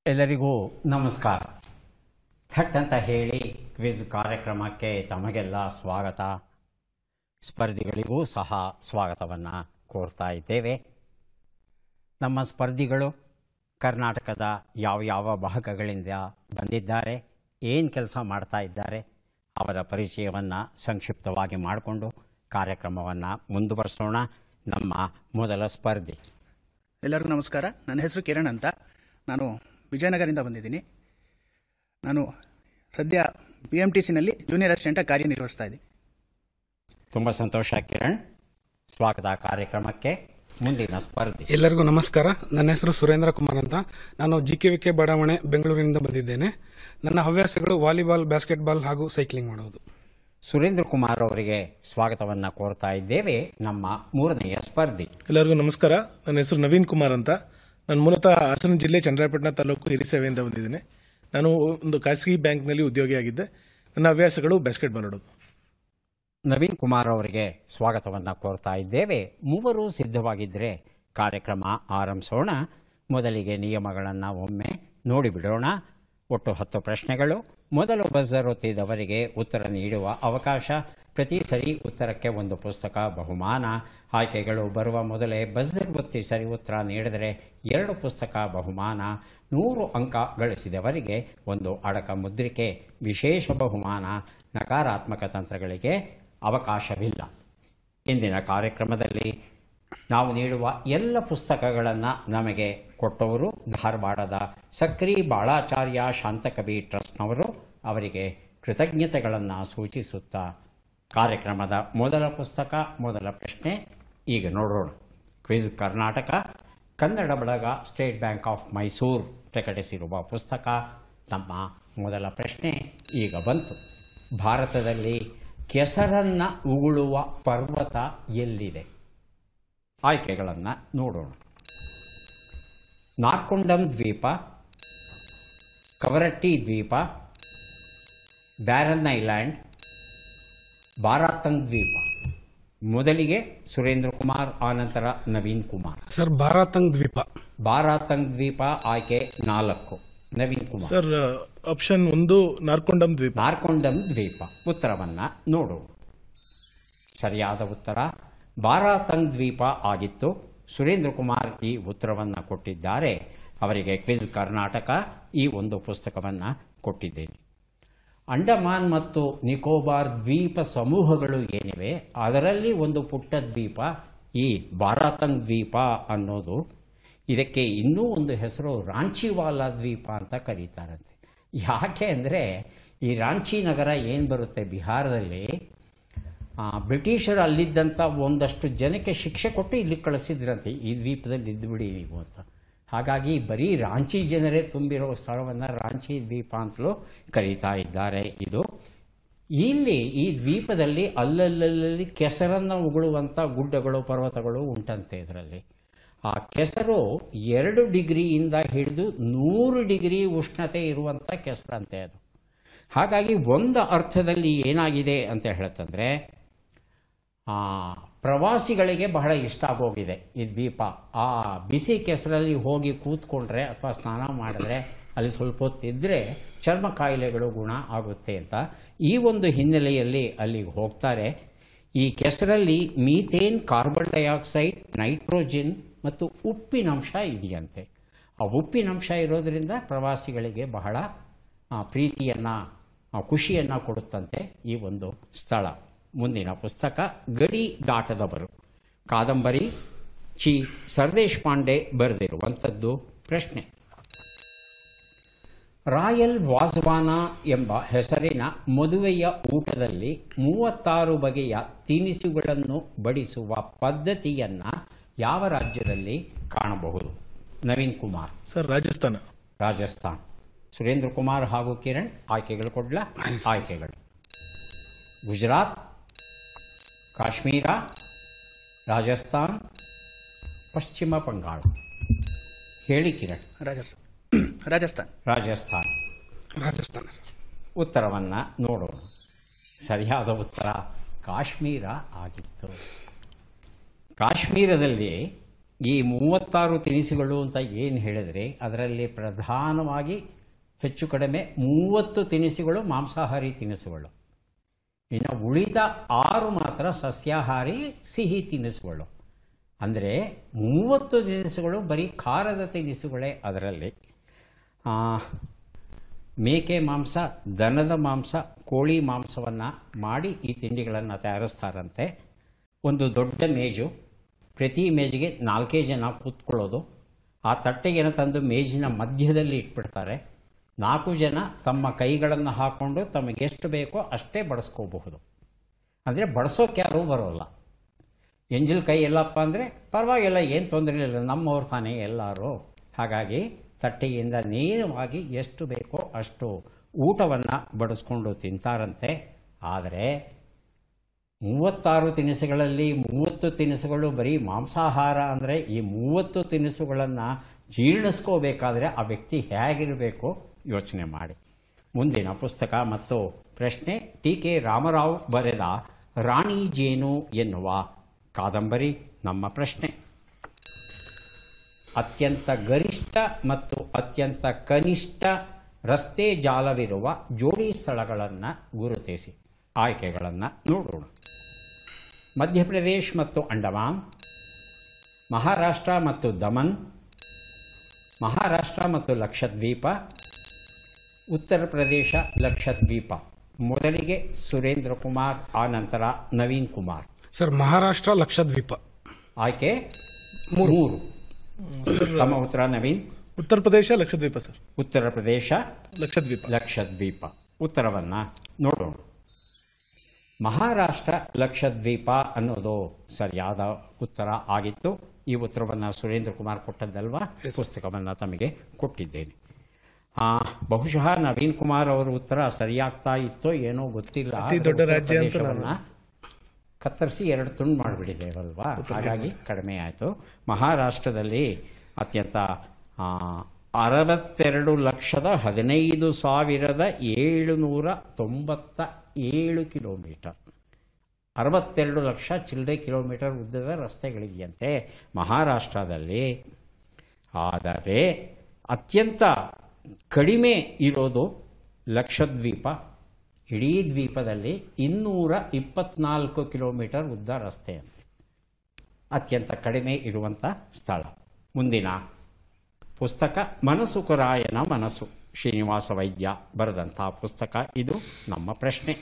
ಎಲ್ಲರಿಗೂ ನಮಸ್ಕಾರ ಥಟ್ ಅಂತ ಹೇಳಿ ಕ್ವಿಜ್ ಕಾರ್ಯಕ್ರಮಕ್ಕೆ ತಮಗೆಲ್ಲ ಸ್ವಾಗತ ಸ್ಪರ್ಧಿಗಳಿಗೂ ಸಹ ಸ್ವಾಗತವನ್ನು ಕೋರ್ತಾ ಇದ್ದೇವೆ ನಮ್ಮ ಸ್ಪರ್ಧಿಗಳು ಕರ್ನಾಟಕದ ಯಾವ ಯಾವ ಭಾಗಗಳಿಂದ ಬಂದಿದ್ದಾರೆ ಏನು ಕೆಲಸ ಮಾಡ್ತಾ ಇದ್ದಾರೆ ಅವರ ಪರಿಚಯವನ್ನು ಸಂಕ್ಷಿಪ್ತವಾಗಿ ಮಾಡಿಕೊಂಡು ಕಾರ್ಯಕ್ರಮವನ್ನು ಮುಂದುವರಿಸೋಣ ನಮ್ಮ ಮೊದಲ ಸ್ಪರ್ಧಿ ಎಲ್ಲರಿಗೂ ನಮಸ್ಕಾರ ನನ್ನ ಹೆಸರು ಕಿರಣ್ ಅಂತ ನಾನು ವಿಜಯನಗರದಿಂದ ಬಂದಿದ್ದೀನಿ ನಾನು ಸದ್ಯ ಬಿ ಎಮ್ ಟಿ ಸಿನಲ್ಲಿ ಜೂನಿಯರ್ ಅಸಿಸ್ಟೆಂಟಾಗಿ ಕಾರ್ಯನಿರ್ವಹಿಸ್ತಾ ಇದ್ದೀನಿ ತುಂಬ ಸಂತೋಷ ಕಿರಣ್ ಸ್ವಾಗತ ಕಾರ್ಯಕ್ರಮಕ್ಕೆ ಮುಂದಿನ ಸ್ಪರ್ಧಿ ಎಲ್ಲರಿಗೂ ನಮಸ್ಕಾರ ನನ್ನ ಹೆಸರು ಸುರೇಂದ್ರ ಕುಮಾರ್ ಅಂತ ನಾನು ಜಿ ಕೆ ವಿ ಕೆ ಬಡಾವಣೆ ಬೆಂಗಳೂರಿನಿಂದ ಬಂದಿದ್ದೇನೆ ನನ್ನ ಹವ್ಯಾಸಗಳು ವಾಲಿಬಾಲ್ ಬಾಸ್ಕೆಟ್ಬಾಲ್ ಹಾಗೂ ಸೈಕ್ಲಿಂಗ್ ಮಾಡುವುದು ಸುರೇಂದ್ರ ಕುಮಾರ್ ಅವರಿಗೆ ಸ್ವಾಗತವನ್ನು ಕೋರ್ತಾ ಇದ್ದೇವೆ ನಮ್ಮ ಮೂರನೆಯ ಸ್ಪರ್ಧಿ ಎಲ್ಲರಿಗೂ ನಮಸ್ಕಾರ ನನ್ನ ಹೆಸರು ನವೀನ್ ಕುಮಾರ್ ಅಂತ ನಾನು ಮೂಲತಃ ಹಾಸನ ಜಿಲ್ಲೆ ಚಂದ್ರಾಯಪಟ್ಟಣ ತಾಲೂಕು ಹಿರಿಸೇವೆಯಿಂದ ಬಂದಿದ್ದೇನೆ ನಾನು ಒಂದು ಖಾಸಗಿ ಬ್ಯಾಂಕ್ನಲ್ಲಿ ಉದ್ಯೋಗಿಯಾಗಿದ್ದೆ ನನ್ನ ಹವ್ಯಾಸಗಳು ಬಾಸ್ಕೆಟ್ಬಾಲ್ ಆಡೋದು ನವೀನ್ ಕುಮಾರ್ ಅವರಿಗೆ ಸ್ವಾಗತವನ್ನು ಕೋರ್ತಾ ಇದ್ದೇವೆ ಮೂವರು ಸಿದ್ಧವಾಗಿದ್ದರೆ ಕಾರ್ಯಕ್ರಮ ಆರಂಭಿಸೋಣ ಮೊದಲಿಗೆ ನಿಯಮಗಳನ್ನು ಒಮ್ಮೆ ನೋಡಿಬಿಡೋಣ ಒಟ್ಟು ಹತ್ತು ಪ್ರಶ್ನೆಗಳು ಮೊದಲು ಬಜರ್ ಒತ್ತಿದವರಿಗೆ ಉತ್ತರ ನೀಡುವ ಅವಕಾಶ ಪ್ರತಿ ಸರಿ ಉತ್ತರಕ್ಕೆ ಒಂದು ಪುಸ್ತಕ ಬಹುಮಾನ ಆಯ್ಕೆಗಳು ಬರುವ ಮೊದಲೇ ಬಜರ್ ಒತ್ತಿ ಸರಿ ಉತ್ತರ ನೀಡಿದರೆ ಎರಡು ಪುಸ್ತಕ ಬಹುಮಾನ ನೂರು ಅಂಕ ಗಳಿಸಿದವರಿಗೆ ಒಂದು ಅಡಕ ಮುದ್ರಿಕೆ ವಿಶೇಷ ಬಹುಮಾನ ನಕಾರಾತ್ಮಕ ತಂತ್ರಗಳಿಗೆ ಅವಕಾಶವಿಲ್ಲ ಇಂದಿನ ಕಾರ್ಯಕ್ರಮದಲ್ಲಿ ನಾವು ನೀಡುವ ಎಲ್ಲ ಪುಸ್ತಕಗಳನ್ನು ನಮಗೆ ಕೊಟ್ಟವರು ಧಾರವಾಡದ ಸಕ್ರಿ ಬಾಳಾಚಾರ್ಯ ಶಾಂತಕವಿ ಟ್ರಸ್ಟ್ನವರು ಅವರಿಗೆ ಕೃತಜ್ಞತೆಗಳನ್ನು ಸೂಚಿಸುತ್ತಾ ಕಾರ್ಯಕ್ರಮದ ಮೊದಲ ಪುಸ್ತಕ ಮೊದಲ ಪ್ರಶ್ನೆ ಈಗ ನೋಡೋಣ ಕ್ವಿಜ್ ಕರ್ನಾಟಕ ಕನ್ನಡ ಬಳಗ ಸ್ಟೇಟ್ ಬ್ಯಾಂಕ್ ಆಫ್ ಮೈಸೂರು ಪ್ರಕಟಿಸಿರುವ ಪುಸ್ತಕ ನಮ್ಮ ಮೊದಲ ಪ್ರಶ್ನೆ ಈಗ ಬಂತು ಭಾರತದಲ್ಲಿ ಕೆಸರನ್ನ ಉಗುಳುವ ಪರ್ವತ ಎಲ್ಲಿದೆ ಆಯ್ಕೆಗಳನ್ನು ನೋಡೋಣ ನಾರ್ಕೊಂಡಂ ದ್ವೀಪ ಕವರಟ್ಟಿ ದ್ವೀಪ ಬ್ಯಾರನ್ ಐಲ್ಯಾಂಡ್ ಬಾರಾತಂಗ್ ದ್ವೀಪ ಮೊದಲಿಗೆ ಸುರೇಂದ್ರ ಕುಮಾರ್ ಆನಂತರ ನವೀನ್ ಕುಮಾರ್ ಸರ್ ಭಾರತಂಗ್ ದ್ವೀಪ ಬಾರಾತಂಗ್ ದ್ವೀಪ ಆಯ್ಕೆ ನಾಲ್ಕು ನವೀನ್ ಕುಮಾರ್ ಸರ್ ಆಪ್ಷನ್ ಒಂದು ನಾರ್ಕೊಂಡಂ ದ್ವೀಪ ನಾರ್ಕೊಂಡಂ ದ್ವೀಪ ಉತ್ತರವನ್ನ ನೋಡೋಣ ಸರಿಯಾದ ಉತ್ತರ ಬಾರಾತಂಗ್ ದ್ವೀಪ ಆಗಿತ್ತು ಸುರೇಂದ್ರ ಕುಮಾರ್ ಈ ಉತ್ತರವನ್ನು ಕೊಟ್ಟಿದ್ದಾರೆ ಅವರಿಗೆ ಕ್ವಿಜ್ ಕರ್ನಾಟಕ ಈ ಒಂದು ಪುಸ್ತಕವನ್ನು ಕೊಟ್ಟಿದ್ದೇನೆ ಅಂಡಮಾನ್ ಮತ್ತು ನಿಕೋಬಾರ್ ದ್ವೀಪ ಸಮೂಹಗಳು ಏನಿವೆ ಅದರಲ್ಲಿ ಒಂದು ಪುಟ್ಟ ದ್ವೀಪ ಈ ಬಾರಾತಂಗ್ ದ್ವೀಪ ಅನ್ನೋದು ಇದಕ್ಕೆ ಇನ್ನೂ ಒಂದು ಹೆಸರು ರಾಂಚಿವಾಲಾ ದ್ವೀಪ ಅಂತ ಕರೀತಾರಂತೆ ಯಾಕೆ ಅಂದರೆ ಈ ರಾಂಚಿ ನಗರ ಏನು ಬರುತ್ತೆ ಬಿಹಾರದಲ್ಲಿ ಆ, ಬ್ರಿಟಿಷರು ಅಲ್ಲಿದ್ದಂಥ ಒಂದಷ್ಟು ಜನಕ್ಕೆ ಶಿಕ್ಷೆ ಕೊಟ್ಟು ಇಲ್ಲಿ ಕಳಿಸಿದ್ರಂತೆ ಈ ದ್ವೀಪದಲ್ಲಿ ಇದ್ದುಬಿಡಿ ನೀವು ಅಂತ ಹಾಗಾಗಿ ಬರೀ ರಾಂಚಿ ಜನರೇ ತುಂಬಿರೋ ಸ್ಥಳವನ್ನು ರಾಂಚಿ ದ್ವೀಪ ಅಂತಲೂ ಕರೀತಾ ಇದ್ದಾರೆ ಇದು ಇಲ್ಲಿ ಈ ದ್ವೀಪದಲ್ಲಿ ಅಲ್ಲಲ್ಲಲ್ಲಿ ಕೆಸರನ್ನು ಉಗುಳುವಂಥ ಗುಡ್ಡಗಳು ಪರ್ವತಗಳು ಉಂಟಂತೆ ಇದರಲ್ಲಿ ಆ ಕೆಸರು ಎರಡು ಡಿಗ್ರಿಯಿಂದ ಹಿಡಿದು ನೂರು ಡಿಗ್ರಿ ಉಷ್ಣತೆ ಇರುವಂಥ ಕೆಸರಂತೆ ಅದು ಹಾಗಾಗಿ ಒಂದು ಅರ್ಥದಲ್ಲಿ ಏನಾಗಿದೆ ಅಂತ ಹೇಳ್ತಂದ್ರೆ ಆ, ಪ್ರವಾಸಿಗಳಿಗೆ ಬಹಳ ಇಷ್ಟ ಆಗೋಗಿದೆ ಈ ದ್ವೀಪ ಆ ಬಿಸಿ ಕೆಸರಲ್ಲಿ ಹೋಗಿ ಕೂತ್ಕೊಂಡ್ರೆ ಅಥವಾ ಸ್ನಾನ ಮಾಡಿದ್ರೆ ಅಲ್ಲಿ ಸ್ವಲ್ಪ ಹೊತ್ತಿದ್ರೆ ಚರ್ಮ ಕಾಯಿಲೆಗಳು ಗುಣ ಆಗುತ್ತೆ ಅಂತ ಈ ಒಂದು ಹಿನ್ನೆಲೆಯಲ್ಲಿ ಅಲ್ಲಿಗೆ ಹೋಗ್ತಾರೆ ಈ ಕೆಸರಲ್ಲಿ ಮೀಥೇನ್ ಕಾರ್ಬನ್ ಡೈಆಕ್ಸೈಡ್ ನೈಟ್ರೋಜಿನ್ ಮತ್ತು ಉಪ್ಪಿನಂಶ ಇದೆಯಂತೆ ಆ ಉಪ್ಪಿನಂಶ ಇರೋದ್ರಿಂದ ಪ್ರವಾಸಿಗಳಿಗೆ ಬಹಳ ಆ, ಪ್ರೀತಿಯನ್ನು ಖುಷಿಯನ್ನು ಕೊಡುತ್ತಂತೆ ಈ ಒಂದು ಸ್ಥಳ ಮುಂದಿನ ಪುಸ್ತಕ ಗಡಿ ದಾಟದವರು ಕಾದಂಬರಿ ಚಿ ಸರ್ದೇಶ್ ಪಾಂಡೆ ಬರೆದಿರುವಂಥದ್ದು ಪ್ರಶ್ನೆ ರಾಯಲ್ ವಾಸವಾನ ಎಂಬ ಹೆಸರಿನ ಮದುವೆಯ ಊಟದಲ್ಲಿ ಮೂವತ್ತಾರು ಬಗೆಯ ತಿನಿಸುಗಳನ್ನು ಬಡಿಸುವ ಪದ್ಧತಿಯನ್ನ ಯಾವ ರಾಜ್ಯದಲ್ಲಿ ಕಾಣಬಹುದು ನವೀನ್ ಕುಮಾರ್ ಸರ್ ರಾಜಸ್ಥಾನ ರಾಜಸ್ಥಾನ್ ಸುರೇಂದ್ರ ಕುಮಾರ್ ಹಾಗೂ ಕಿರಣ್ ಆಯ್ಕೆಗಳು ಕೊಡ್ಲ ಆಯ್ಕೆಗಳು ಗುಜರಾತ್ ಕಾಶ್ಮೀರ ರಾಜಸ್ಥಾನ್ ಪಶ್ಚಿಮ ಬಂಗಾಳ ಹೇಳಿ ಕಿರಣ್ ರಾಜಸ್ಥಾನ್ ರಾಜಸ್ಥಾನ್ ರಾಜಸ್ಥಾನ್ ರಾಜಸ್ಥಾನ ಸರ್ ಉತ್ತರವನ್ನು ನೋಡೋಣ ಸರಿಯಾದ ಉತ್ತರ ಕಾಶ್ಮೀರ ಆಗಿತ್ತು ಕಾಶ್ಮೀರದಲ್ಲಿ ಈ ಮೂವತ್ತಾರು ತಿನಿಸುಗಳು ಅಂತ ಏನು ಹೇಳಿದ್ರೆ ಅದರಲ್ಲಿ ಪ್ರಧಾನವಾಗಿ ಹೆಚ್ಚು ಕಡಿಮೆ ಮೂವತ್ತು ತಿನಿಸುಗಳು ಮಾಂಸಾಹಾರಿ ತಿನಿಸುಗಳು ಇನ್ನು ಉಳಿದ ಆರು ಮಾತ್ರ ಸಸ್ಯಾಹಾರಿ ಸಿಹಿ ತಿನಿಸುಗಳು ಅಂದರೆ ಮೂವತ್ತು ತಿನಿಸುಗಳು ಬರೀ ಖಾರದ ತಿನಿಸುಗಳೇ ಅದರಲ್ಲಿ ಆ, ಮೇಕೆ ಮಾಂಸ ದನದ ಮಾಂಸ ಕೋಳಿ ಮಾಂಸವನ್ನು ಮಾಡಿ ಈ ತಿಂಡಿಗಳನ್ನು ತಯಾರಿಸ್ತಾರಂತೆ ಒಂದು ದೊಡ್ಡ ಮೇಜು ಪ್ರತಿ ಮೇಜಿಗೆ ನಾಲ್ಕೇ ಜನ ಕೂತ್ಕೊಳ್ಳೋದು ಆ ತಟ್ಟೆಗೆನ ತಂದು ಮೇಜಿನ ಮಧ್ಯದಲ್ಲಿ ಇಟ್ಬಿಡ್ತಾರೆ ನಾಲ್ಕು ಜನ ತಮ್ಮ ಕೈಗಳನ್ನು ಹಾಕ್ಕೊಂಡು ತಮಗೆಷ್ಟು ಬೇಕೋ ಅಷ್ಟೇ ಬಡಿಸ್ಕೋಬಹುದು ಅಂದರೆ ಬಡಿಸೋಕೆ ಯಾರೂ ಬರೋಲ್ಲ ಎಂಜಲ್ ಕೈ ಎಲ್ಲಪ್ಪ ಅಂದರೆ ಪರವಾಗಿಲ್ಲ ಏನು ತೊಂದರೆ ಇಲ್ಲ ನಮ್ಮವ್ರು ತಾನೇ ಎಲ್ಲರೂ ಹಾಗಾಗಿ ತಟ್ಟೆಯಿಂದ ನೇರವಾಗಿ ಎಷ್ಟು ಬೇಕೋ ಅಷ್ಟು ಊಟವನ್ನು ಬಡಿಸ್ಕೊಂಡು ತಿಂತಾರಂತೆ ಆದರೆ ಮೂವತ್ತಾರು ತಿನಿಸುಗಳಲ್ಲಿ ಮೂವತ್ತು ತಿನಿಸುಗಳು ಬರೀ ಮಾಂಸಾಹಾರ ಅಂದರೆ ಈ ಮೂವತ್ತು ತಿನಿಸುಗಳನ್ನು ಜೀರ್ಣಿಸ್ಕೋಬೇಕಾದ್ರೆ ಆ ವ್ಯಕ್ತಿ ಹೇಗಿರಬೇಕು ಯೋಚನೆ ಮಾಡಿ ಮುಂದಿನ ಪುಸ್ತಕ ಮತ್ತು ಪ್ರಶ್ನೆ ಟಿ ಕೆ ರಾಮರಾವ್ ಬರೆದ ರಾಣಿ ಜೇನು ಎನ್ನುವ ಕಾದಂಬರಿ ನಮ್ಮ ಪ್ರಶ್ನೆ ಅತ್ಯಂತ ಗರಿಷ್ಠ ಮತ್ತು ಅತ್ಯಂತ ಕನಿಷ್ಠ ರಸ್ತೆ ಜಾಲವಿರುವ ಜೋಡಿ ಸ್ಥಳಗಳನ್ನು ಗುರುತಿಸಿ ಆಯ್ಕೆಗಳನ್ನು ನೋಡೋಣ ಮಧ್ಯಪ್ರದೇಶ್ ಮತ್ತು ಅಂಡಮಾನ್ ಮಹಾರಾಷ್ಟ್ರ ಮತ್ತು ದಮನ್ ಮಹಾರಾಷ್ಟ್ರ ಮತ್ತು ಲಕ್ಷದ್ವೀಪ ಉತ್ತರ ಪ್ರದೇಶ ಲಕ್ಷದ್ವೀಪ ಮೊದಲಿಗೆ ಸುರೇಂದ್ರ ಕುಮಾರ್ ಆನಂತರ ನವೀನ್ ಕುಮಾರ್ ಸರ್ ಮಹಾರಾಷ್ಟ್ರ ಲಕ್ಷದ್ವೀಪ ಆಯ್ಕೆ ಮೂರು ತಮ್ಮ ಉತ್ತರ ನವೀನ್ ಉತ್ತರ ಪ್ರದೇಶ ಲಕ್ಷದ್ವೀಪ ಸರ್ ಉತ್ತರ ಪ್ರದೇಶ ಲಕ್ಷದ್ವೀಪ ಲಕ್ಷದ್ವೀಪ ಉತ್ತರವನ್ನು ನೋಡೋಣ ಮಹಾರಾಷ್ಟ್ರ ಲಕ್ಷದ್ವೀಪ ಅನ್ನೋದು ಸರಿಯಾದ ಉತ್ತರ ಆಗಿತ್ತು ಈ ಉತ್ತರವನ್ನು ಸುರೇಂದ್ರ ಕುಮಾರ್ ಕೊಟ್ಟದ್ದಲ್ವಾ ಪುಸ್ತಕವನ್ನು ತಮಗೆ ಕೊಟ್ಟಿದ್ದೇನೆ ಆ, ಬಹುಶಃ ನವೀನ್ ಕುಮಾರ್ ಅವರ ಉತ್ತರ ಸರಿಯಾಗ್ತಾ ಇತ್ತೋ ಏನೋ ಗೊತ್ತಿಲ್ಲ ಅತಿ ಆದ್ರೆ ದೊಡ್ಡ ಉತ್ತರ ರಾಜ್ಯ ಅಂತ ಪ್ರದೇಶವನ್ನ ಕತ್ತರಿಸಿ ಎರಡು ತುಂಡು ಮಾಡಿಬಿಟ್ಟಿದ್ದೇವಲ್ವಾ ಹಾಗಾಗಿ ಕಡಿಮೆ ಆಯಿತು ಮಹಾರಾಷ್ಟ್ರದಲ್ಲಿ ಅತ್ಯಂತ ಆ, ಅರವತ್ತೆರಡು ಲಕ್ಷದ ಹದಿನೈದು ಸಾವಿರದ ಏಳುನೂರ ತೊಂಬತ್ತ ಏಳು ಕಿಲೋಮೀಟರ್ ಅರವತ್ತೆರಡು ಲಕ್ಷ ಚಿಲ್ಲರೆ ಕಿಲೋಮೀಟರ್ ಉದ್ದದ ರಸ್ತೆಗಳಿದೆಯಂತೆ ಮಹಾರಾಷ್ಟ್ರದಲ್ಲಿ ಆದರೆ ಅತ್ಯಂತ ಕಡಿಮೆ ಇರೋದು ಲಕ್ಷದ್ವೀಪ ಇಡೀ ದ್ವೀಪದಲ್ಲಿ ಇನ್ನೂರ ಇಪ್ಪತ್ನಾಲ್ಕು ಕಿಲೋಮೀಟರ್ ಉದ್ದ ರಸ್ತೆ ಅಂತೆ ಅತ್ಯಂತ ಕಡಿಮೆ ಇರುವಂಥ ಸ್ಥಳ ಮುಂದಿನ ಪುಸ್ತಕ ಮನಸುಕರಾಯನ ಮನಸ್ಸು ಶ್ರೀನಿವಾಸ ವೈದ್ಯ ಬರೆದಂಥ ಪುಸ್ತಕ ಇದು ನಮ್ಮ ಪ್ರಶ್ನೆ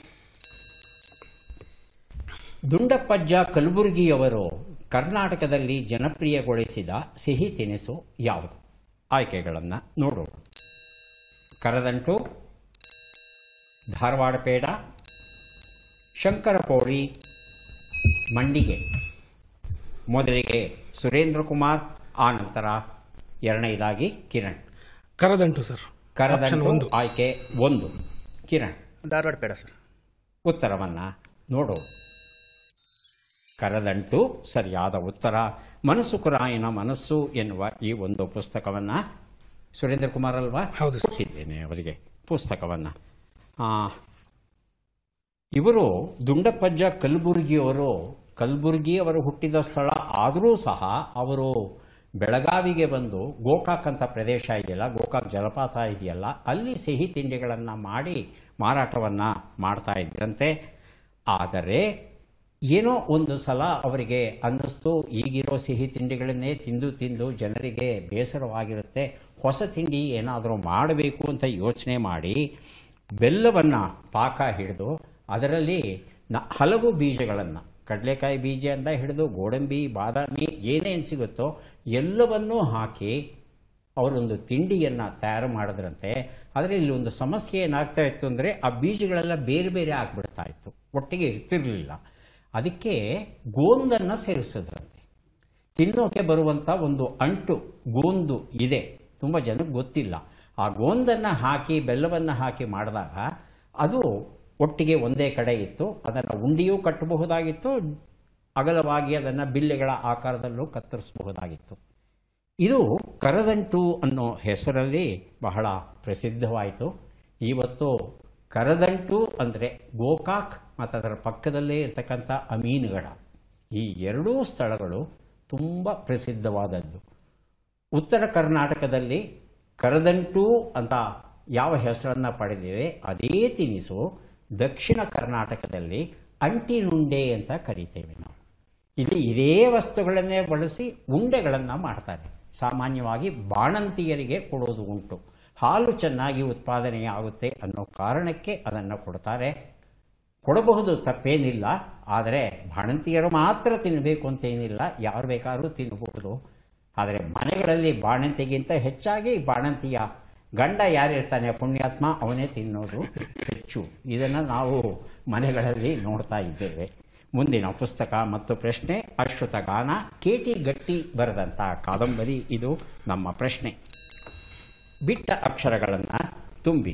ದುಂಡಪ್ಪಜ್ಜ ಕಲಬುರಗಿಯವರು ಕರ್ನಾಟಕದಲ್ಲಿ ಜನಪ್ರಿಯಗೊಳಿಸಿದ ಸಿಹಿ ತಿನಿಸು ಯಾವುದು ಆಯ್ಕೆಗಳನ್ನು ನೋಡೋಣ ಕರದಂಟು ಧಾರವಾಡ ಪೇಡ ಶಂಕರಪೋಳಿ ಮಂಡಿಗೆ ಮೊದಲಿಗೆ ಸುರೇಂದ್ರ ಕುಮಾರ್ ಆನಂತರ ಎರಡನೇದಾಗಿ ಕಿರಣ್ ಕರದಂಟು ಸರ್ ಆಪ್ಷನ್ ಕರದಂಟು ಒಂದು ಆಯ್ಕೆ ಒಂದು ಕಿರಣ್ ಧಾರವಾಡ ಬೇಡ ಸರ್ ಉತ್ತರವನ್ನು ನೋಡು ಕರದಂಟು ಸರಿಯಾದ ಉತ್ತರ ಮನಸ್ಸುಕುರಾಯನ ಮನಸ್ಸು ಎನ್ನುವ ಈ ಒಂದು ಪುಸ್ತಕವನ್ನು ಸುರೇಂದ್ರ ಕುಮಾರ್ ಅಲ್ವಾ ಹೌದು ಸರ್. ಕೊಟ್ಟಿದ್ದೇನೆ ಅವರಿಗೆ ಪುಸ್ತಕವನ್ನು ಇವರು ದುಂಡಪ್ಪಜ್ಜ ಕಲಬುರಗಿಯವರು ಕಲಬುರಗಿ ಅವರು ಹುಟ್ಟಿದ ಸ್ಥಳ ಆದರೂ ಸಹ ಅವರು ಬೆಳಗಾವಿಗೆ ಬಂದು ಗೋಕಾಕ್ ಅಂತ ಪ್ರದೇಶ ಇದೆಯಲ್ಲ ಗೋಕಾಕ್ ಜಲಪಾತ ಇದೆಯಲ್ಲ ಅಲ್ಲಿ ಸಿಹಿ ತಿಂಡಿಗಳನ್ನು ಮಾಡಿ ಮಾರಾಟವನ್ನು ಮಾಡ್ತಾ ಇದ್ರಂತೆ ಆದರೆ ಏನೋ ಒಂದು ಸಲ ಅವರಿಗೆ ಅನ್ನಿಸ್ತು ಈಗಿರೋ ಸಿಹಿ ತಿಂಡಿಗಳನ್ನೇ ತಿಂದು ತಿಂದು ಜನರಿಗೆ ಬೇಸರವಾಗಿರುತ್ತೆ ಹೊಸ ತಿಂಡಿ ಏನಾದರೂ ಮಾಡಬೇಕು ಅಂತ ಯೋಚನೆ ಮಾಡಿ ಬೆಲ್ಲವನ್ನು ಪಾಕ ಹಿಡಿದು ಅದರಲ್ಲಿ ನ ಹಲವು ಬೀಜಗಳನ್ನು ಕಡಲೆಕಾಯಿ ಬೀಜದಿಂದ ಹಿಡಿದು ಗೋಡಂಬಿ ಬಾದಾಮಿ ಏನೇನು ಸಿಗುತ್ತೋ ಎಲ್ಲವನ್ನೂ ಹಾಕಿ ಅವರೊಂದು ತಿಂಡಿಯನ್ನು ತಯಾರು ಮಾಡಿದ್ರಂತೆ ಆದರೆ ಇಲ್ಲಿ ಒಂದು ಸಮಸ್ಯೆ ಏನಾಗ್ತಾ ಇತ್ತು ಅಂದರೆ ಆ ಬೀಜಗಳೆಲ್ಲ ಬೇರೆ ಬೇರೆ ಆಗ್ಬಿಡ್ತಾ ಇತ್ತು ಒಟ್ಟಿಗೆ ಇರ್ತಿರ್ಲಿಲ್ಲ ಅದಕ್ಕೆ ಗೋಂದನ್ನು ಸೇರಿಸಿದ್ರಂತೆ ತಿನ್ನೋಕೆ ಬರುವಂಥ ಒಂದು ಅಂಟು ಗೋಂದು ಇದೆ ತುಂಬ ಜನಕ್ಕೆ ಗೊತ್ತಿಲ್ಲ ಆ ಗೋಂದನ್ನು ಹಾಕಿ ಬೆಲ್ಲವನ್ನು ಹಾಕಿ ಮಾಡಿದಾಗ ಅದು ಒಟ್ಟಿಗೆ ಒಂದೇ ಕಡೆ ಇತ್ತು ಅದನ್ನು ಉಂಡಿಯೂ ಕಟ್ಟಬಹುದಾಗಿತ್ತು ಅಗಲವಾಗಿ ಅದನ್ನು ಬಿಲ್ಲೆಗಳ ಆಕಾರದಲ್ಲೂ ಕತ್ತರಿಸಬಹುದಾಗಿತ್ತು ಇದು ಕರದಂಟು ಅನ್ನೋ ಹೆಸರಲ್ಲಿ ಬಹಳ ಪ್ರಸಿದ್ಧವಾಯಿತು ಇವತ್ತು ಕರದಂಟು ಅಂದರೆ ಗೋಕಾಕ್ ಮತ್ತು ಅದರ ಪಕ್ಕದಲ್ಲೇ ಇರತಕ್ಕಂಥ ಅಮೀನ್ಗಢ ಈ ಎರಡೂ ಸ್ಥಳಗಳು ತುಂಬ ಪ್ರಸಿದ್ಧವಾದದ್ದು ಉತ್ತರ ಕರ್ನಾಟಕದಲ್ಲಿ ಕರದಂಟು ಅಂತ ಯಾವ ಹೆಸರನ್ನು ಪಡೆದಿದೆ ಅದೇ ತಿನಿಸು ದಕ್ಷಿಣ ಕರ್ನಾಟಕದಲ್ಲಿ ಅಂಟಿನುಂಡೆ ಅಂತ ಕರಿತೇವೆ ನಾವು ಇಲ್ಲಿ ಇದೇ ವಸ್ತುಗಳನ್ನೇ ಬಳಸಿ ಉಂಡೆಗಳನ್ನು ಮಾಡ್ತಾರೆ ಸಾಮಾನ್ಯವಾಗಿ ಬಾಣಂತಿಯರಿಗೆ ಕೊಡೋದು ಉಂಟು ಹಾಲು ಚೆನ್ನಾಗಿ ಉತ್ಪಾದನೆಯಾಗುತ್ತೆ ಅನ್ನೋ ಕಾರಣಕ್ಕೆ ಅದನ್ನು ಕೊಡ್ತಾರೆ ಕೊಡಬಹುದು ತಪ್ಪೇನಿಲ್ಲ ಆದರೆ ಬಾಣಂತಿಯರು ಮಾತ್ರ ತಿನ್ನಬೇಕು ಅಂತೇನಿಲ್ಲ ಯಾರು ಬೇಕಾದ್ರೂ ತಿನ್ನಬಹುದು ಆದರೆ ಮನೆಗಳಲ್ಲಿ ಬಾಣಂತಿಗಿಂತ ಹೆಚ್ಚಾಗಿ ಬಾಣಂತಿಯ ಗಂಡ ಯಾರಿರ್ತಾನೆ ಪುಣ್ಯಾತ್ಮ ಅವನೇ ತಿನ್ನೋದು ಹೆಚ್ಚು ಇದನ್ನು ನಾವು ಮನೆಗಳಲ್ಲಿ ನೋಡ್ತಾ ಇದ್ದೇವೆ ಮುಂದಿನ ಪುಸ್ತಕ ಮತ್ತು ಪ್ರಶ್ನೆ ಅಶ್ರುತ ಗಾನ ಕೆ ಟಿ ಗಟ್ಟಿ ಬರೆದಂಥ ಕಾದಂಬರಿ ಇದು ನಮ್ಮ ಪ್ರಶ್ನೆ ಬಿಟ್ಟ ಅಕ್ಷರಗಳನ್ನು ತುಂಬಿ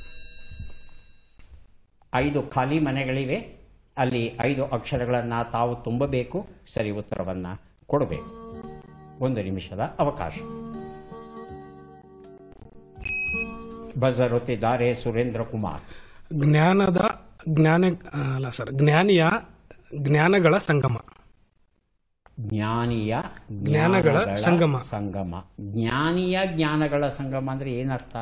ಐದು ಖಾಲಿ ಮನೆಗಳಿವೆ ಅಲ್ಲಿ ಐದು ಅಕ್ಷರಗಳನ್ನು ತಾವು ತುಂಬಬೇಕು ಸರಿ ಉತ್ತರವನ್ನು ಕೊಡಬೇಕು ಒಂದು ನಿಮಿಷದ ಅವಕಾಶ ಬಜರ್ ಒತ್ತಿದ್ದಾರೆ ಸುರೇಂದ್ರ ಕುಮಾರ್ ಜ್ಞಾನದ ಜ್ಞಾನ ಅಲ್ಲ ಸರ್ ಜ್ಞಾನಿಯ ಜ್ಞಾನಗಳ ಸಂಗಮ ಜ್ಞಾನಿಯ ಜ್ಞಾನಗಳ ಸಂಗಮ. ಸಂಗಮ ಜ್ಞಾನಿಯ ಜ್ಞಾನಗಳ ಸಂಗಮ ಅಂದ್ರೆ ಏನರ್ಥ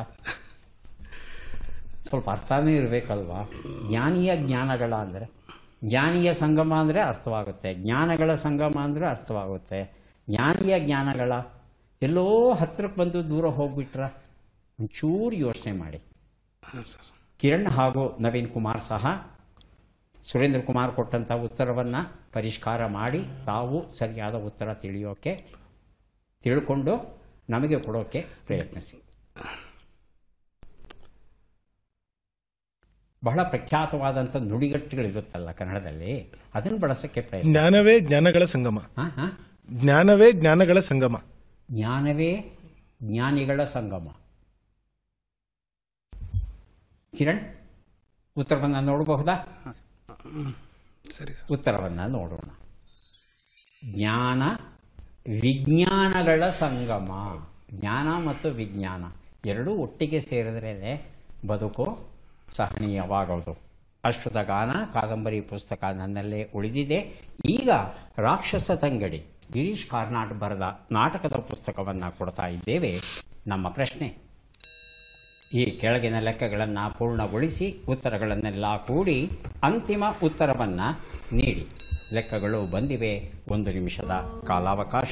ಸ್ವಲ್ಪ ಅರ್ಥನೇ ಇರಬೇಕಲ್ವಾ ಜ್ಞಾನಿಯ ಜ್ಞಾನಗಳ ಅಂದರೆ ಜ್ಞಾನಿಯ ಸಂಗಮ ಅಂದರೆ ಅರ್ಥವಾಗುತ್ತೆ ಜ್ಞಾನಗಳ ಸಂಗಮ ಅಂದರೆ ಅರ್ಥವಾಗುತ್ತೆ ಜ್ಞಾನಿಯ ಜ್ಞಾನಗಳ ಎಲ್ಲೋ ಹತ್ರಕ್ಕೆ ಬಂದು ದೂರ ಹೋಗ್ಬಿಟ್ರ ಒಂಚೂರು ಯೋಚನೆ ಮಾಡಿ ಹಾಂ ಸರ್ ಕಿರಣ್ ಹಾಗೂ ನವೀನ್ ಕುಮಾರ್ ಸಹ ಸುರೇಂದ್ರ ಕುಮಾರ್ ಕೊಟ್ಟಂಥ ಉತ್ತರವನ್ನು ಪರಿಷ್ಕಾರ ಮಾಡಿ ತಾವು ಸರಿಯಾದ ಉತ್ತರ ತಿಳಿಯೋಕೆ ತಿಳ್ಕೊಂಡು ನಮಗೆ ಕೊಡೋಕೆ ಪ್ರಯತ್ನಿಸಿ ಬಹಳ ಪ್ರಖ್ಯಾತವಾದಂಥ ನುಡಿಗಟ್ಟುಗಳಿರುತ್ತಲ್ಲ ಕನ್ನಡದಲ್ಲಿ ಅದನ್ನು ಬಳಸೋಕ್ಕೆ ಪ್ರಯತ್ನ ಜ್ಞಾನವೇ ಜ್ಞಾನಗಳ ಸಂಗಮ ಹಾಂ ಹಾಂ ಜ್ಞಾನವೇ ಜ್ಞಾನಗಳ ಸಂಗಮ ಜ್ಞಾನವೇ ಜ್ಞಾನಿಗಳ ಸಂಗಮ ಕಿರಣ್ ಉತ್ತರವನ್ನು ನೋಡಬಹುದಾ ಸರಿ ಸರ್ ಉತ್ತರವನ್ನು ನೋಡೋಣ ಜ್ಞಾನ ವಿಜ್ಞಾನಗಳ ಸಂಗಮ ಜ್ಞಾನ ಮತ್ತು ವಿಜ್ಞಾನ ಎರಡೂ ಒಟ್ಟಿಗೆ ಸೇರಿದ್ರೇ ಬದುಕು ಸಹನೀಯವಾಗೋದು ಅಶ್ರುತ ಗಾನ ಕಾದಂಬರಿ ಪುಸ್ತಕ ನನ್ನಲ್ಲೇ ಉಳಿದಿದೆ ಈಗ ರಾಕ್ಷಸ ತಂಗಡಿ ಗಿರೀಶ್ ಕಾರ್ನಾಡ್ ಬರೆದ ನಾಟಕದ ಪುಸ್ತಕವನ್ನು ಕೊಡ್ತಾ ಇದ್ದೇವೆ ನಮ್ಮ ಪ್ರಶ್ನೆ ಈ ಕೆಳಗಿನ ಲೆಕ್ಕಗಳನ್ನು ಪೂರ್ಣಗೊಳಿಸಿ ಉತ್ತರಗಳನ್ನೆಲ್ಲ ಕೂಡಿ ಅಂತಿಮ ಉತ್ತರವನ್ನು ನೀಡಿ ಲೆಕ್ಕಗಳು ಬಂದಿವೆ ಒಂದು ನಿಮಿಷದ ಕಾಲಾವಕಾಶ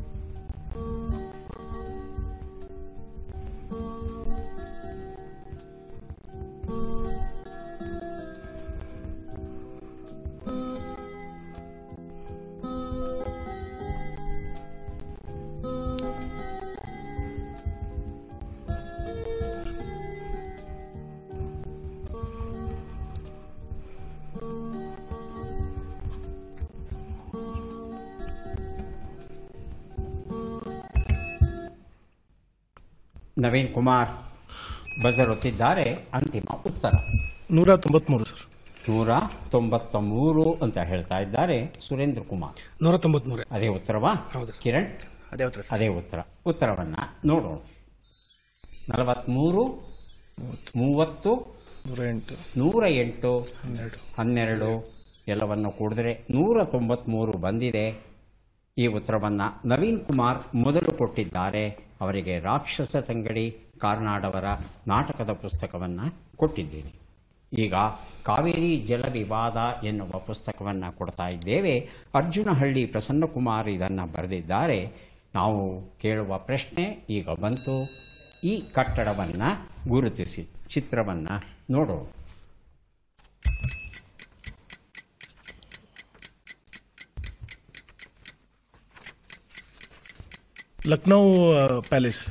ನವೀನ್ ಕುಮಾರ್ ಬಜರ್ ಒತ್ತಿದ್ದಾರೆ ಅಂತಿಮ ಉತ್ತರ ನೂರ ತೊಂಬತ್ಮೂರು ಸರ್ ನೂರ ತೊಂಬತ್ತ ಮೂರು ಅಂತ ಹೇಳ್ತಾ ಇದ್ದಾರೆ ಸುರೇಂದ್ರ ಕುಮಾರ್ ನೂರ ತೊಂಬತ್ಮೂರೇ ಅದೇ ಉತ್ತರವಾ ಹೌದು ಸರ್. ಕಿರಣ್ ಅದೇ ಉತ್ತರ ಸರ್ ಅದೇ ಉತ್ತರ ಉತ್ತರವನ್ನು ನೋಡೋಣ ನಲವತ್ತ್ಮೂರು ಮೂವತ್ತು ನೂರ ಎಂಟು ನೂರ ಎಂಟು ಹನ್ನೆರಡು ಹನ್ನೆರಡು ಎಲ್ಲವನ್ನು ಕೂಡಿದ್ರೆ ನೂರ ತೊಂಬತ್ಮೂರು ಬಂದಿದೆ ಈ ಉತ್ತರವನ್ನು ನವೀನ್ ಕುಮಾರ್ ಮೊದಲು ಕೊಟ್ಟಿದ್ದಾರೆ ಅವರಿಗೆ ರಾಕ್ಷಸ ತಂಗಡಿ ಕಾರ್ನಾಡವರ ನಾಟಕದ ಪುಸ್ತಕವನ್ನು ಕೊಟ್ಟಿದ್ದೀನಿ ಈಗ ಕಾವೇರಿ ಜಲ ವಿವಾದ ಎನ್ನುವ ಪುಸ್ತಕವನ್ನು ಕೊಡ್ತಾ ಇದ್ದೇವೆ ಅರ್ಜುನಹಳ್ಳಿ ಪ್ರಸನ್ನಕುಮಾರ್ ಇದನ್ನು ಬರೆದಿದ್ದಾರೆ ನಾವು ಕೇಳುವ ಪ್ರಶ್ನೆ ಈಗ ಬಂತು ಈ ಕಟ್ಟಡವನ್ನು ಗುರುತಿಸಿ ಚಿತ್ರವನ್ನು ನೋಡೋಣ ಲಕ್ನೋ ಆ, ಪ್ಯಾಲೇಸ್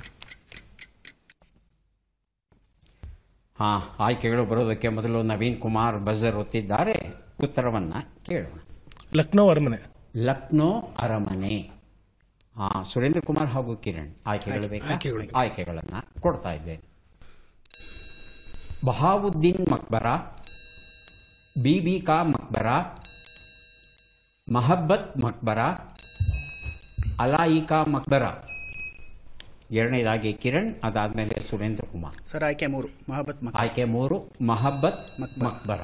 ಹಾ ಆಯ್ಕೆಗಳು ಬರೋದಕ್ಕೆ ಮೊದಲು ನವೀನ್ ಕುಮಾರ್ ಬಜರ್ ಒತ್ತಿದ್ದಾರೆ ಉತ್ತರವನ್ನ ಕೇಳೋಣ ಲಕ್ನೋ ಅರಮನೆ ಲಕ್ನೋ ಅರಮನೆ ಹಾ ಸುರೇಂದ್ರ ಕುಮಾರ್ ಹಾಗೂ ಕಿರಣ್ ಆಯ್ಕೆಗಳು ಬೇಕಾ ಆಯ್ಕೆಗಳು. ಆಯ್ಕೆಗಳನ್ನ ಕೊಡ್ತಾ ಇದ್ದೇನೆ ಬಹಾವುದ್ದೀನ್ ಮಕ್ಬರ ಬಿಬಿ ಕಾ ಮಕ್ಬರ ಮಹಬ್ಬತ್ ಮಕ್ಬರ ಅಲಾಯಿಕಾ ಮಕ್ಬರ ಎರಡನೇದಾಗಿ ಕಿರಣ್ ಅದಾದ್ಮೇಲೆ ಸುರೇಂದ್ರ ಕುಮಾರ್ ಸರ್ ಆಯ್ಕೆ ಮೂರು ಮಹಬತ್ ಮಕ್ ಆಯ್ಕೆ ಮೂರು ಮಹಬ್ಬತ್ ಮಕ್ಬರ. ಮಕ್ಬರ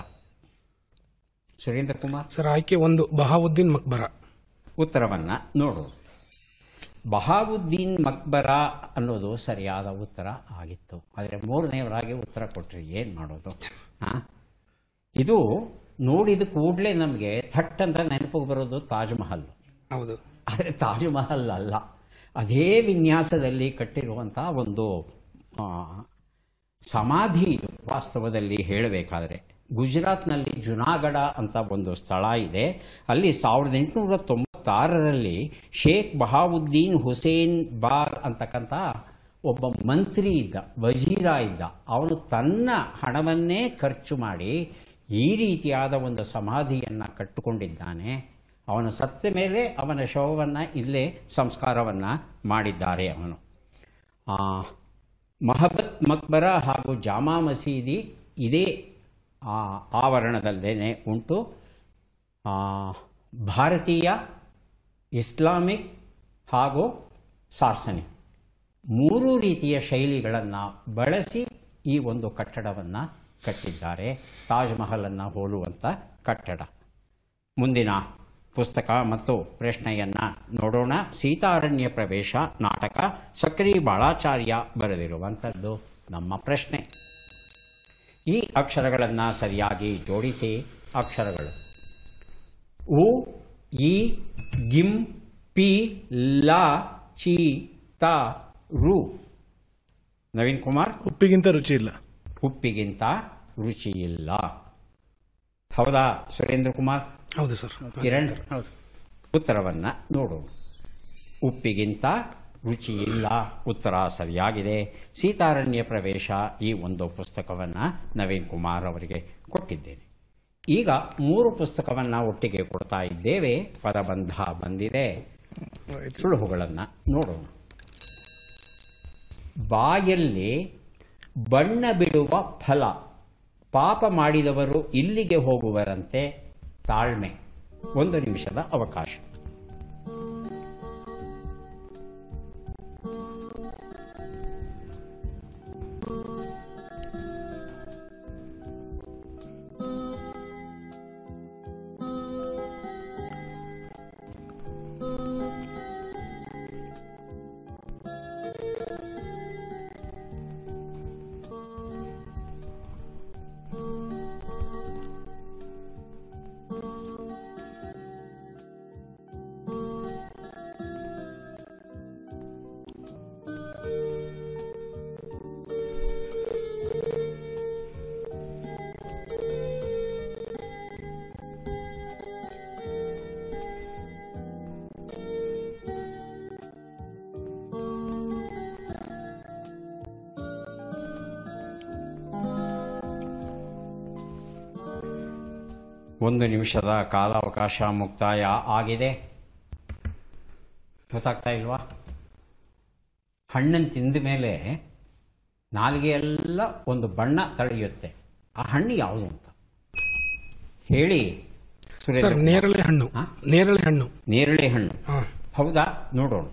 ಸುರೇಂದ್ರ ಕುಮಾರ್ ಸರ್ ಆಯ್ಕೆ ಒಂದು ಬಹಾವುದ್ದೀನ್ ಮಕ್ಬರ ಉತ್ತರವನ್ನ ನೋಡು ಬಹಾವುದ್ದೀನ್ ಮಕ್ಬರ ಅನ್ನೋದು ಸರಿಯಾದ ಉತ್ತರ ಆಗಿತ್ತು ಆದರೆ ಮೂರನೆಯವರಾಗಿ ಉತ್ತರ ಕೊಟ್ಟರೆ ಏನು ಮಾಡೋದು ಆ? ಇದು ನೋಡಿದ ಕೂಡಲೇ ನಮಗೆ ಥಟ್ ಅಂತ ನೆನಪಿಗೆ ಬರೋದು ತಾಜ್ ಮಹಲ್ ಹೌದು ಆದರೆ ತಾಜ್ ಮಹಲ್ ಅಲ್ಲ ಅದೇ ವಿನ್ಯಾಸದಲ್ಲಿ ಕಟ್ಟಿರುವಂಥ ಒಂದು ಆ, ಸಮಾಧಿ ಇದು ವಾಸ್ತವದಲ್ಲಿ ಹೇಳಬೇಕಾದ್ರೆ ಗುಜರಾತ್ನಲ್ಲಿ ಜುನಾಗಢ ಅಂತ ಒಂದು ಸ್ಥಳ ಇದೆ ಅಲ್ಲಿ ಸಾವಿರದ ಎಂಟುನೂರ ತೊಂಬತ್ತಾರರಲ್ಲಿ ಶೇಖ್ ಬಹಾವುದ್ದೀನ್ ಹುಸೇನ್ ಬಾರ್ ಅಂತಕ್ಕಂಥ ಒಬ್ಬ ಮಂತ್ರಿ ಇದ್ದ ವಜೀರ ಇದ್ದ ಅವನು ತನ್ನ ಹಣವನ್ನೇ ಖರ್ಚು ಮಾಡಿ ಈ ರೀತಿಯಾದ ಒಂದು ಸಮಾಧಿಯನ್ನು ಕಟ್ಟಿಕೊಂಡಿದ್ದಾನೆ ಅವನು ಸತ್ತ ಮೇಲೆ ಅವನ ಶವವನ್ನು ಇಲ್ಲೇ ಸಂಸ್ಕಾರವನ್ನು ಮಾಡಿದ್ದಾರೆ ಅವನು ಆ, ಮಹಬತ್ ಮಕ್ಬರ ಹಾಗೂ ಜಾಮಾ ಮಸೀದಿ ಇದೇ ಆ, ಆವರಣದಲ್ಲೇನೆ ಉಂಟು ಆ, ಭಾರತೀಯ ಇಸ್ಲಾಮಿಕ್ ಹಾಗೂ ಸಾರ್ಸನಿಕ್ ಮೂರು ರೀತಿಯ ಶೈಲಿಗಳನ್ನು ಬಳಸಿ ಈ ಒಂದು ಕಟ್ಟಡವನ್ನು ಕಟ್ಟಿದ್ದಾರೆ ತಾಜ್ ಮಹಲನ್ನು ಹೋಲುವಂಥ ಕಟ್ಟಡ ಮುಂದಿನ ಪುಸ್ತಕ ಮತ್ತು ಪ್ರಶ್ನೆಯನ್ನು ನೋಡೋಣ ಸೀತಾರಣ್ಯ ಪ್ರವೇಶ ನಾಟಕ ಸಕ್ರಿ ಬಾಳಾಚಾರ್ಯ ಬರೆದಿರುವಂಥದ್ದು ನಮ್ಮ ಪ್ರಶ್ನೆ ಈ ಅಕ್ಷರಗಳನ್ನು ಸರಿಯಾಗಿ ಜೋಡಿಸಿ ಅಕ್ಷರಗಳು ಉ ಇ ಗಿಂ ಪಿ ಲ ಚಿ ತ ರು ನವೀನ್ ಕುಮಾರ್ ಉಪ್ಪಿಗಿಂತ ರುಚಿ ಇಲ್ಲ ಉಪ್ಪಿಗಿಂತ ರುಚಿ ಇಲ್ಲ ಹೌದಾ ಸುರೇಂದ್ರ ಕುಮಾರ್ ಹೌದು ಸರ್ ಕಿರಣ್ ಹೌದು ಉತ್ತರವನ್ನು ನೋಡೋಣ ಉಪ್ಪಿಗಿಂತ ರುಚಿ ಇಲ್ಲ ಉತ್ತರ ಸರಿಯಾಗಿದೆ ಸೀತಾರಣ್ಯ ಪ್ರವೇಶ ಈ ಒಂದು ಪುಸ್ತಕವನ್ನು ನವೀನ್ ಕುಮಾರ್ ಅವರಿಗೆ ಕೊಟ್ಟಿದ್ದೇನೆ ಈಗ ಮೂರು ಪುಸ್ತಕವನ್ನು ಒಟ್ಟಿಗೆ ಕೊಡ್ತಾ ಇದ್ದೇವೆ ಪದಬಂಧ ಬಂದಿದೆ ಸುಳುಹುಗಳನ್ನು ನೋಡೋಣ ಬಾಯಲ್ಲಿ ಬಣ್ಣ ಬಿಡುವ ಫಲ ಪಾಪ ಮಾಡಿದವರು ಇಲ್ಲಿಗೆ ಹೋಗುವರಂತೆ ತಾಳ್ಮೆ ಒಂದು ನಿಮಿಷದ ಅವಕಾಶ ಒಂದು ನಿಮಿಷದ ಕಾಲಾವಕಾಶ ಮುಕ್ತಾಯ ಆಗಿದೆ ಗೊತ್ತಾಗ್ತಾ ಇಲ್ವಾ ಹಣ್ಣನ್ನು ತಿಂದ ಮೇಲೆ ನಾಲಿಗೆಯೆಲ್ಲ ಒಂದು ಬಣ್ಣ ತಳೆಯುತ್ತೆ ಆ ಹಣ್ಣು ಯಾವುದು ಅಂತ ಹೇಳಿ ಸುರೇಂದ್ರ ಸರ್ ಕುಮಾರ್. ನೇರಳೆ ಹಣ್ಣು ಹಾ? ನೇರಳೆ ಹಣ್ಣು ನೇರಳೆ ಹಣ್ಣು ಹಾ ಹೌದಾ ನೋಡೋಣ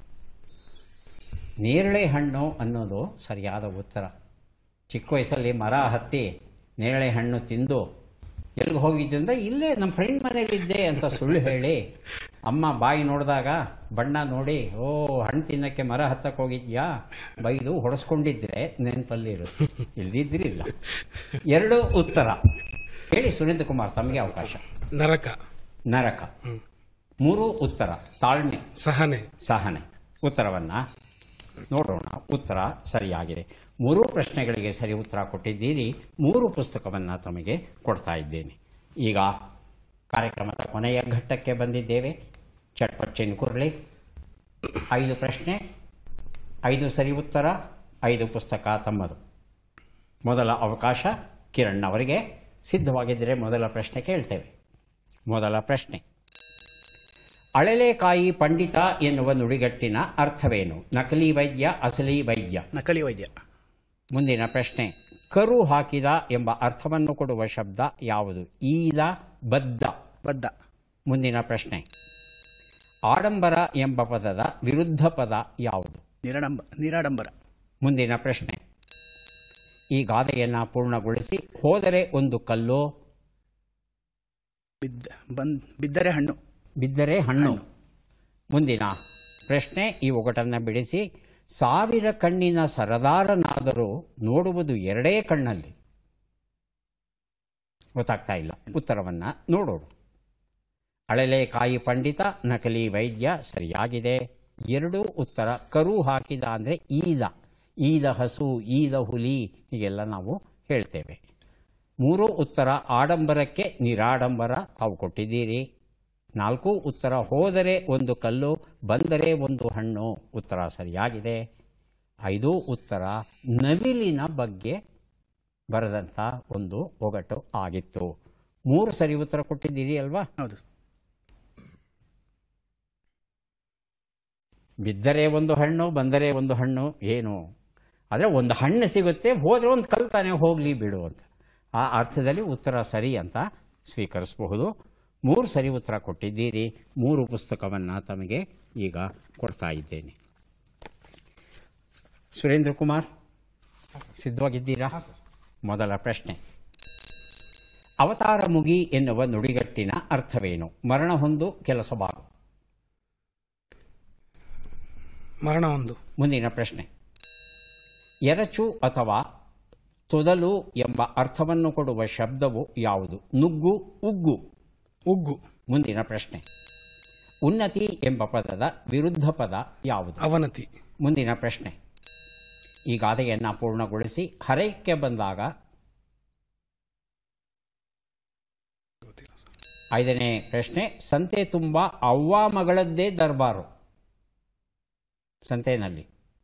ನೇರಳೆ ಹಣ್ಣು ಅನ್ನೋದು ಸರಿಯಾದ ಉತ್ತರ ಚಿಕ್ಕ ವಯಸ್ಸಲ್ಲಿ ಮರ ಹತ್ತಿ ನೇರಳೆ ಹಣ್ಣು ತಿಂದು ಎಲ್ಲಿಗೆ ಹೋಗಿದ್ದೆ ಅಂದ್ರೆ ಇಲ್ಲೇ ನಮ್ಮ ಫ್ರೆಂಡ್ ಮನೇಲಿದ್ದೆ ಅಂತ ಸುಳ್ಳು ಹೇಳಿ ಅಮ್ಮ ಬಾಯಿ ನೋಡಿದಾಗ ಬಣ್ಣ ನೋಡಿ ಓ ಹಣ್ಣು ತಿನ್ನಕ್ಕೆ ಮರ ಹತ್ತಕ್ಕೆ ಹೋಗಿದ್ಯಾ ಬೈದು ಹೊಡೆಸ್ಕೊಂಡಿದ್ರೆ ನೆನಪಲ್ಲಿ ಇರುತ್ತೆ ಇಲ್ದಿದ್ರಿಲ್ಲ ಎರಡು ಉತ್ತರ ಹೇಳಿ ಸುರೇಂದ್ರ ಕುಮಾರ್ ತಮಗೆ ಅವಕಾಶ ನರಕ ನರಕ ಮೂರು ಉತ್ತರ ತಾಳ್ಮೆ ಸಹನೆ ಸಹನೆ ಉತ್ತರವನ್ನ ನೋಡೋಣ ಉತ್ತರ ಸರಿಯಾಗಿದೆ ಮೂರು ಪ್ರಶ್ನೆಗಳಿಗೆ ಸರಿ ಉತ್ತರ ಕೊಟ್ಟಿದ್ದೀರಿ ಮೂರು ಪುಸ್ತಕವನ್ನು ತಮಗೆ ಕೊಡ್ತಾ ಇದ್ದೇನೆ ಈಗ ಕಾರ್ಯಕ್ರಮದ ಕೊನೆಯ ಘಟ್ಟಕ್ಕೆ ಬಂದಿದ್ದೇವೆ ಚಟ್ಪಟ್ ಕುರ್ಲಿ ಐದು ಪ್ರಶ್ನೆ ಐದು ಸರಿ ಉತ್ತರ ಐದು ಪುಸ್ತಕ ತಮ್ಮದು ಮೊದಲ ಅವಕಾಶ ಕಿರಣ್ ಅವರಿಗೆ ಸಿದ್ಧವಾಗಿದ್ದರೆ ಮೊದಲ ಪ್ರಶ್ನೆ ಕೇಳ್ತೇವೆ ಮೊದಲ ಪ್ರಶ್ನೆ ಅಳಲೆಕಾಯಿ ಪಂಡಿತ ಎನ್ನುವ ನುಡಿಗಟ್ಟಿನ ಅರ್ಥವೇನು ನಕಲಿ ವೈದ್ಯ ಅಸಲಿ ವೈದ್ಯ ನಕಲಿ ವೈದ್ಯ ಮುಂದಿನ ಪ್ರಶ್ನೆ ಕರು ಹಾಕಿದ ಎಂಬ ಅರ್ಥವನ್ನು ಕೊಡುವ ಶಬ್ದ ಯಾವುದು ಈದ ಬದ್ದ ಬದ್ಧ ಮುಂದಿನ ಪ್ರಶ್ನೆ ಆಡಂಬರ ಎಂಬ ಪದದ ವಿರುದ್ಧ ಪದ ಯಾವುದು ನಿರಾಡಂಬ ನಿರಾಡಂಬರ ಮುಂದಿನ ಪ್ರಶ್ನೆ ಈ ಗಾದೆಯನ್ನು ಪೂರ್ಣಗೊಳಿಸಿ ಹೋದರೆ ಒಂದು ಕಲ್ಲು ಬಿದ್ದ ಬಂದ್ ಬಿದ್ದರೆ ಹಣ್ಣು ಬಿದ್ದರೆ ಹಣ್ಣು ಮುಂದಿನ ಪ್ರಶ್ನೆ ಈ ಒಗಟನ್ನು ಬಿಡಿಸಿ ಸಾವಿರ ಕಣ್ಣಿನ ಸರದಾರನಾದರೂ ನೋಡುವುದು ಎರಡೇ ಕಣ್ಣಲ್ಲಿ ಗೊತ್ತಾಗ್ತಾ ಇಲ್ಲ ಉತ್ತರವನ್ನು ನೋಡೋಣ ಅಳಲೆಕಾಯಿ ಪಂಡಿತ ನಕಲಿ ವೈದ್ಯ ಸರಿಯಾಗಿದೆ ಎರಡು ಉತ್ತರ ಕರು ಹಾಕಿದ ಅಂದರೆ ಈದ ಈದ ಹಸು ಈದ ಹುಲಿ ಹೀಗೆಲ್ಲ ನಾವು ಹೇಳ್ತೇವೆ ಮೂರು ಉತ್ತರ ಆಡಂಬರಕ್ಕೆ ನಿರಾಡಂಬರ ತಾವು ಕೊಟ್ಟಿದ್ದೀರಿ ನಾಲ್ಕು ಉತ್ತರ ಹೋದರೆ ಒಂದು ಕಲ್ಲು ಬಂದರೆ ಒಂದು ಹಣ್ಣು ಉತ್ತರ ಸರಿಯಾಗಿದೆ ಐದು ಉತ್ತರ ನವಿಲಿನ ಬಗ್ಗೆ ಬರೆದಂಥ ಒಂದು ಒಗಟು ಆಗಿತ್ತು ಮೂರು ಸರಿ ಉತ್ತರ ಕೊಟ್ಟಿದ್ದೀರಿ ಅಲ್ವಾ ಹೌದು ಬಿದ್ದರೆ ಒಂದು ಹಣ್ಣು ಬಂದರೆ ಒಂದು ಹಣ್ಣು ಏನು ಆದರೆ ಒಂದು ಹಣ್ಣು ಸಿಗುತ್ತೆ ಹೋದರೆ ಒಂದು ಕಲ್ಲು ತಾನೇ ಹೋಗಲಿ ಬಿಡು ಅಂತ ಆ ಅರ್ಥದಲ್ಲಿ ಉತ್ತರ ಸರಿ ಅಂತ ಸ್ವೀಕರಿಸಬಹುದು ಮೂರು ಸರಿ ಉತ್ತರ ಕೊಟ್ಟಿದ್ದೀರಿ ಮೂರು ಪುಸ್ತಕವನ್ನು ತಮಗೆ ಈಗ ಕೊಡ್ತಾ ಇದ್ದೇನೆ ಸುರೇಂದ್ರ ಕುಮಾರ್ ಸಿದ್ಧವಾಗಿದ್ದೀರಾ ಮೊದಲ ಪ್ರಶ್ನೆ ಅವತಾರ ಮುಗಿ ಎನ್ನುವ ನುಡಿಗಟ್ಟಿನ ಅರ್ಥವೇನು ಮರಣ ಹೊಂದು ಕೆಲಸ ಬಾರು ಮರಣ ಒಂದು ಮುಂದಿನ ಪ್ರಶ್ನೆ ಎರಚು ಅಥವಾ ತೊದಲು ಎಂಬ ಅರ್ಥವನ್ನು ಕೊಡುವ ಶಬ್ದವು ಯಾವುದು ನುಗ್ಗು ಉಗ್ಗು ಉಗ್ಗು ಮುಂದಿನ ಪ್ರಶ್ನೆ ಉನ್ನತಿ ಎಂಬ ಪದದ ವಿರುದ್ಧ ಪದ ಯಾವುದು ಅವನತಿ ಮುಂದಿನ ಪ್ರಶ್ನೆ ಈ ಗಾದೆಯನ್ನು ಪೂರ್ಣಗೊಳಿಸಿ ಹರೈಕ್ಕೆ ಬಂದಾಗ ಐದನೇ ಪ್ರಶ್ನೆ ಸಂತೆ ತುಂಬ ಅವ್ವ ಮಗಳದ್ದೇ ದರ್ಬಾರು ಸಂತೆಯಲ್ಲಿ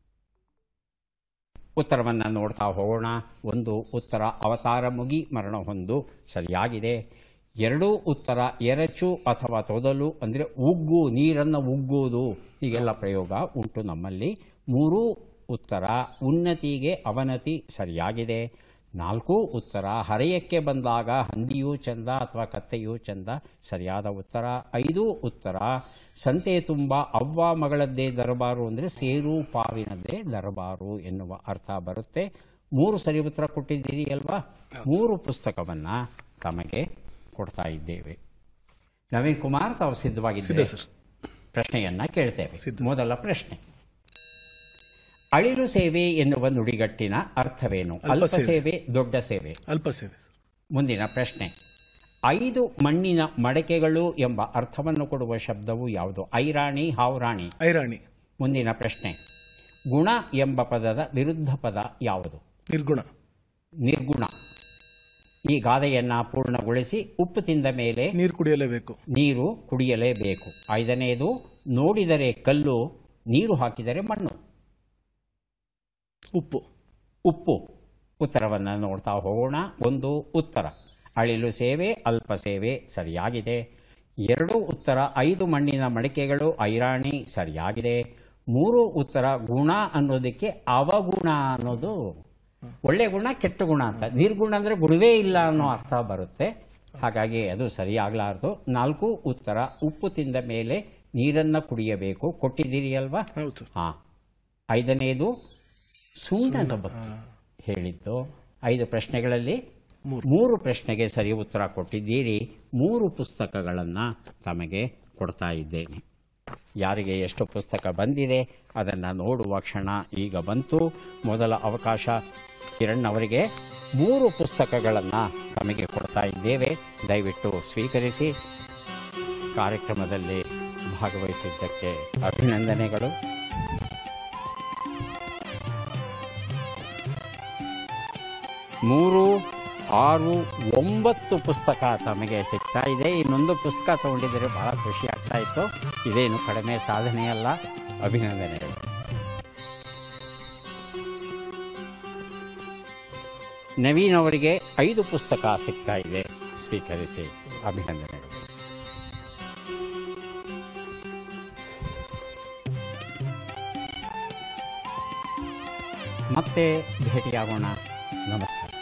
ಉತ್ತರವನ್ನು ನೋಡ್ತಾ ಹೋಗೋಣ ಒಂದು ಉತ್ತರ ಅವತಾರ ಮುಗಿ ಮರಣ ಹೊಂದು ಸರಿಯಾಗಿದೆ ಎರಡೂ ಉತ್ತರ ಎರಚು ಅಥವಾ ತೊದಲು ಅಂದರೆ ಉಗ್ಗು ನೀರನ್ನು ಉಗ್ಗುವುದು ಹೀಗೆಲ್ಲ ಪ್ರಯೋಗ ಉಂಟು ನಮ್ಮಲ್ಲಿ ಮೂರೂ ಉತ್ತರ ಉನ್ನತಿಗೆ ಅವನತಿ ಸರಿಯಾಗಿದೆ ನಾಲ್ಕು ಉತ್ತರ ಹರೆಯಕ್ಕೆ ಬಂದಾಗ ಹಂದಿಯೂ ಚಂದ ಅಥವಾ ಕತ್ತೆಯೂ ಚಂದ ಸರಿಯಾದ ಉತ್ತರ ಐದು ಉತ್ತರ ಸಂತೆ ತುಂಬ ಅವ್ವ ಮಗಳದ್ದೇ ದರಬಾರು ಅಂದರೆ ಸೇರು ಪಾವಿನದ್ದೇ ದರಬಾರು ಎನ್ನುವ ಅರ್ಥ ಬರುತ್ತೆ ಮೂರು ಸರಿ ಉತ್ತರ ಕೊಟ್ಟಿದ್ದೀರಿ ಅಲ್ವಾ ಮೂರು ಪುಸ್ತಕವನ್ನು ತಮಗೆ ಕೊಡ್ತಾ ಇದ್ದೇವೆ ನವೀನ್ ಕುಮಾರ್ ತಾವು ಸಿದ್ಧವಾಗಿದ್ದೀರಿ ಸಿದ್ಧ ಸರ್. ಪ್ರಶ್ನೆಯನ್ನ ಕೇಳ್ತೇವೆ ಸಿದ್ಧ. ಮೊದಲ ಪ್ರಶ್ನೆ ಅಳಿಲು ಸೇವೆ ಎನ್ನುವ ನುಡಿಗಟ್ಟಿನ ಅರ್ಥವೇನು ಅಲ್ಪ ಅಲ್ಪ ಸೇವೆ. ಸೇವೆ ದೊಡ್ಡ ಸೇವೆ ಅಲ್ಪ ಸೇವೆ ಸರ್ ಮುಂದಿನ ಪ್ರಶ್ನೆ ಐದು ಮಣ್ಣಿನ ಮಡಕೆಗಳು ಎಂಬ ಅರ್ಥವನ್ನು ಕೊಡುವ ಶಬ್ದವು ಯಾವುದು ಐರಾಣಿ ಹಾವ್ರಾಣಿ ಐರಾಣಿ ಮುಂದಿನ ಪ್ರಶ್ನೆ ಗುಣ ಎಂಬ ಪದದ ವಿರುದ್ಧ ಪದ ಯಾವುದು ನಿರ್ಗುಣ ನಿರ್ಗುಣ ಈ ಗಾದೆಯನ್ನ ಪೂರ್ಣಗೊಳಿಸಿ ಉಪ್ಪು ತಿಂದ ಮೇಲೆ ನೀರು ಕುಡಿಯಲೇಬೇಕು ನೀರು ಕುಡಿಯಲೇಬೇಕು ಐದನೆಯದು ನೋಡಿದರೆ ಕಲ್ಲು ನೀರು ಹಾಕಿದರೆ ಮಣ್ಣು ಉಪ್ಪು ಉಪ್ಪು ಉತ್ತರವನ್ನು ನೋಡ್ತಾ ಹೋಗೋಣ ಒಂದು ಉತ್ತರ ಅಳಿಲು ಸೇವೆ ಅಲ್ಪ ಸೇವೆ ಸರಿಯಾಗಿದೆ ಎರಡು ಉತ್ತರ ಐದು ಮಣ್ಣಿನ ಮಡಿಕೆಗಳು ಐರಾಣಿ ಸರಿಯಾಗಿದೆ ಮೂರು ಉತ್ತರ ಗುಣ ಅನ್ನೋದಕ್ಕೆ ಅವಗುಣ ಅನ್ನೋದು ಒಳ್ಳೆ ಗುಣ ಕೆಟ್ಟ ಗುಣ ಅಂತ ನಿರ್ಗುಣ ಅಂದರೆ ಗುಣವೇ ಇಲ್ಲ ಅನ್ನೋ ಅರ್ಥ ಬರುತ್ತೆ ಹಾಗಾಗಿ ಅದು ಸರಿಯಾಗಲಾರದು ನಾಲ್ಕು ಉತ್ತರ ಉಪ್ಪು ತಿಂದ ಮೇಲೆ ನೀರನ್ನು ಕುಡಿಯಬೇಕು ಕೊಟ್ಟಿದ್ದೀರಿ ಅಲ್ವಾ ಹೌದು ಸರ್ ಹಾ ಐದನೆಯದು ಸುಣ್ಣದ ಬಗ್ಗೆ ಹೇಳಿದ್ದು ಐದು ಪ್ರಶ್ನೆಗಳಲ್ಲಿ ಮೂರು. ಮೂರು ಪ್ರಶ್ನೆಗೆ ಸರಿ ಉತ್ತರ ಕೊಟ್ಟಿದ್ದೀರಿ ಮೂರು ಪುಸ್ತಕಗಳನ್ನು ತಮಗೆ ಕೊಡ್ತಾ ಇದ್ದೇನೆ ಯಾರಿಗೆ ಎಷ್ಟು ಪುಸ್ತಕ ಬಂದಿದೆ ಅದನ್ನು ನೋಡುವ ಕ್ಷಣ ಈಗ ಬಂತು ಮೊದಲ ಅವಕಾಶ ಕಿರಣ್ ಅವರಿಗೆ ಮೂರು ಪುಸ್ತಕಗಳನ್ನು ತಮಗೆ ಕೊಡ್ತಾ ಇದ್ದೇವೆ ದಯವಿಟ್ಟು ಸ್ವೀಕರಿಸಿ ಕಾರ್ಯಕ್ರಮದಲ್ಲಿ ಭಾಗವಹಿಸಿದ್ದಕ್ಕೆ ಅಭಿನಂದನೆಗಳು ಮೂರು ಆರು ಒಂಬತ್ತು ಪುಸ್ತಕ ತಮಗೆ ಸಿಗ್ತಾ ಇದೆ ಇನ್ನೊಂದು ಪುಸ್ತಕ ತಗೊಂಡಿದ್ದರೆ ಬಹಳ ಖುಷಿ ಆಗ್ತಾ ಇತ್ತು ಇದೇನು ಕಡಿಮೆ ಸಾಧನೆಯಲ್ಲ ಅಭಿನಂದನೆಗಳು ನವೀನ್ ಅವರಿಗೆ ಐದು ಪುಸ್ತಕ ಸಿಗ್ತಾ ಇದೆ ಸ್ವೀಕರಿಸಿ ಅಭಿನಂದನೆಗಳು ಮತ್ತೆ ಭೇಟಿಯಾಗೋಣ ನಮಸ್ಕಾರ